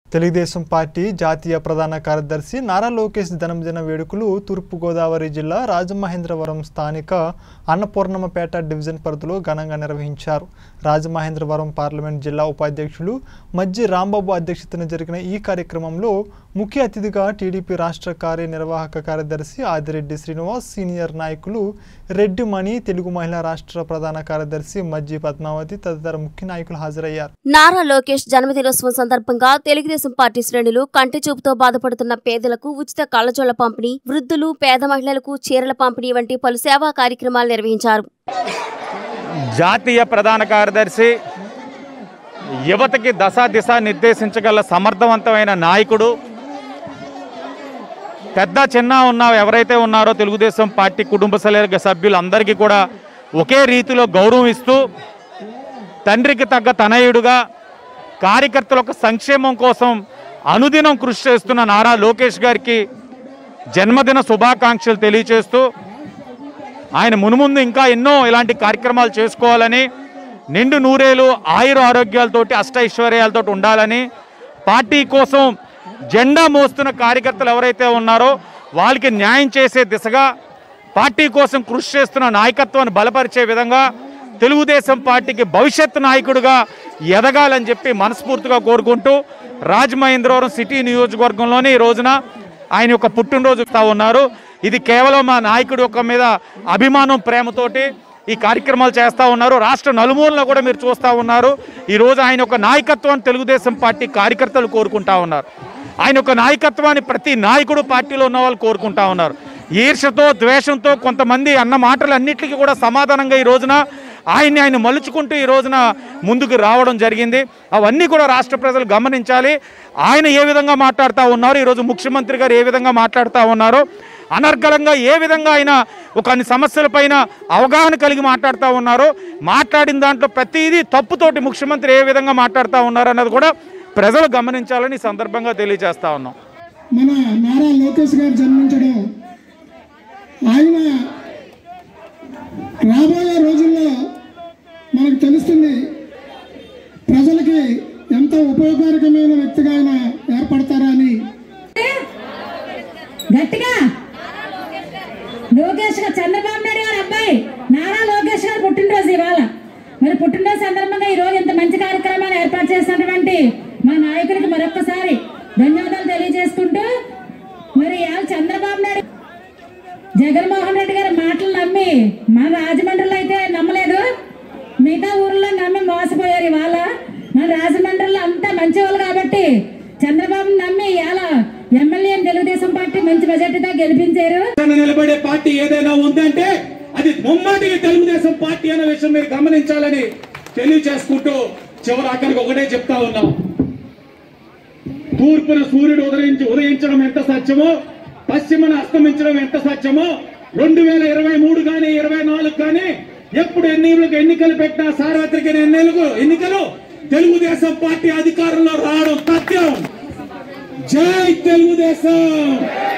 Telugu Desam party జాతీయ ప్రధాన కార్యదర్శి నారా లోకేష్ జన్మదిన వేడుకలు తూర్పుగోదావరి జిల్లా రాజమహేంద్రవరం స్థానిక అన్నపూర్ణమ్మపేట డివిజన్ పరిధిలో ఘనంగా నిర్వహించారు రాజమహేంద్రవరం పార్లమెంట్ జిల్లా ఉపాధ్యక్షులు మజ్జి రాంబాబు అధ్యక్షతన జరిగిన ఈ కార్యక్రమంలో ముఖ్య అతిథిగా టీడీపీ రాష్ట్ర కార్యనిర్వాహక కార్యదర్శి ఆదిరెడ్డి శ్రీనివాస్ సీనియర్ నాయకులు రెడ్డి మణి తెలుగు మహిళా రాష్ట్ర ప్రధాన కార్యదర్శి మజ్జి పద్మావతి తదితర ముఖ్య నాయకులు హాజరయ్యారు నారా లోకేష్ జన్మదినోత్సవం సందర్భంగా తెలుగుదేశం పార్టీ శ్రేణులు కంటి చూపుతో బాధపడుతున్న పేదలకు ఉచిత కళ్ళజోళ్ల పంపిణీ వృద్ధులు పేద మహిళలకు చీరల పంపిణీ వంటి పలు సేవా కార్యక్రమాలు నిర్వహించారు జాతీయ ప్రధాన కార్యదర్శి యువతకి దశ దిశ నిర్దేశించగల సమర్థవంతమైన నాయకుడు పెద్ద చిన్న ఉన్న ఎవరైతే ఉన్నారో తెలుగుదేశం పార్టీ కుటుంబ సభ్యులు సభ్యులందరికీ కూడా ఒకే రీతిలో గౌరవం ఇస్తూ తండ్రికి తగ్గ తనయుడుగా కార్యకర్తల యొక్క సంక్షేమం కోసం అనుదినం కృషి చేస్తున్న నారా లోకేష్ గారికి జన్మదిన శుభాకాంక్షలు తెలియచేస్తూ ఆయన మునుముందు ఇంకా ఎన్నో ఇలాంటి కార్యక్రమాలు చేసుకోవాలని నిండు నూరేలు ఆయుర ఆరోగ్యాలతోటి అష్ట ఐశ్వర్యాలతో ఉండాలని పార్టీ కోసం జెండా మోస్తున్న కార్యకర్తలు ఎవరైతే ఉన్నారో వాళ్ళకి న్యాయం చేసే దిశగా పార్టీ కోసం కృషి చేస్తున్న నాయకత్వాన్ని బలపరిచే విధంగా తెలుగుదేశం పార్టీకి భవిష్యత్ నాయకుడిగా ఎదగాలని చెప్పి మనస్ఫూర్తిగా కోరుకుంటూ రాజమహేంద్రవరం సిటీ నియోజకవర్గంలోని ఈ రోజున ఆయన యొక్క పుట్టినరోజు ఇస్తా ఉన్నారు ఇది కేవలం మా నాయకుడి యొక్క మీద అభిమానం ప్రేమతోటి ఈ కార్యక్రమాలు చేస్తూ ఉన్నారు రాష్ట్ర నలుమూలలో కూడా మీరు చూస్తూ ఉన్నారు ఈరోజు ఆయన యొక్క నాయకత్వాన్ని తెలుగుదేశం పార్టీ కార్యకర్తలు కోరుకుంటా ఉన్నారు ఆయన యొక్క నాయకత్వాన్ని ప్రతి నాయకుడు పార్టీలో ఉన్న వాళ్ళు కోరుకుంటా ఉన్నారు ఈర్షతో ద్వేషంతో కొంతమంది అన్న మాటలన్నిటికీ కూడా సమాధానంగా ఈ రోజున ఆయన్ని ఆయన మలుచుకుంటూ ఈ రోజున ముందుకు రావడం జరిగింది అవన్నీ కూడా రాష్ట్ర ప్రజలు గమనించాలి ఆయన ఏ విధంగా మాట్లాడుతూ ఉన్నారు ఈరోజు ముఖ్యమంత్రి గారు ఏ విధంగా మాట్లాడుతూ ఉన్నారో అనర్గళంగా ఏ విధంగా ఆయన ఒక అన్ని సమస్యలపైన అవగాహన కలిగి మాట్లాడుతూ ఉన్నారో మాట్లాడిన దాంట్లో ప్రతిదీ తప్పుతోటి ముఖ్యమంత్రి ఏ విధంగా మాట్లాడుతూ ఉన్నారు అన్నది కూడా ప్రజలు గమనించాలని ఈ సందర్భంగా తెలియజేస్తా ఉన్నాం మన నారా లోకేష్ గారు జన్మించడం ఆయన రాబోయే రోజుల్లో మనకు తెలుస్తుంది ప్రజలకి ఎంత ఉపయోగకరమైన వ్యక్తిగా ఆయన ఏర్పడతారా అని గట్టిగా లోకేష్ గారు చంద్రబాబు నాయుడు గారు అబ్బాయి నారా లోకేష్ గారు పుట్టినరోజు ఇవాళ మరి పుట్టినరోజు సందర్భంగా ఈ రోజు ఇంత మంచి కార్యక్రమాలు ఏర్పాటు చేసినటువంటి మా నాయకుడికి మరొకసారి ధన్యవాదాలు తెలియజేసుకుంటూ మరి ఇవాళ చంద్రబాబు నాయుడు జగన్మోహన్ రెడ్డి గారి మాటలు నమ్మి మన రాజమండ్రిలో అయితే నమ్మలేదు మిగతా ఊర్లో నమ్మి మోసపోయారు ఇవాళ మన రాజమండ్రిలో అంతా మంచివాళ్ళు కాబట్టి చంద్రబాబు నమ్మి ఇవాళ ఎమ్మెల్యే తెలుగుదేశం పార్టీ మంచి మెజార్టీతో గెలిపించారు పక్కన నిలబడే పార్టీ ఏదైనా ఉందంటే అది ముమ్మాటికి తెలుగుదేశం పార్టీ అనే విషయం మీరు గమనించాలని తెలియచేసుకుంటూ చివరి అక్కడికి ఒకటే చెప్తా ఉన్నాం తూర్పున సూర్యుడు ఉదయించి ఉదయించడం ఎంత సత్యమో పశ్చిమన అస్తమించడం ఎంత సత్యమో రెండు వేల ఇరవై మూడు కానీ ఇరవై నాలుగు కానీ ఎప్పుడు ఎన్నికలకు ఎన్నికలు పెట్టినా సార్వత్రిక ఎన్నికలు ఎన్నికలు తెలుగుదేశం పార్టీ అధికారంలో రావడం సత్యం జై తెలుగుదేశం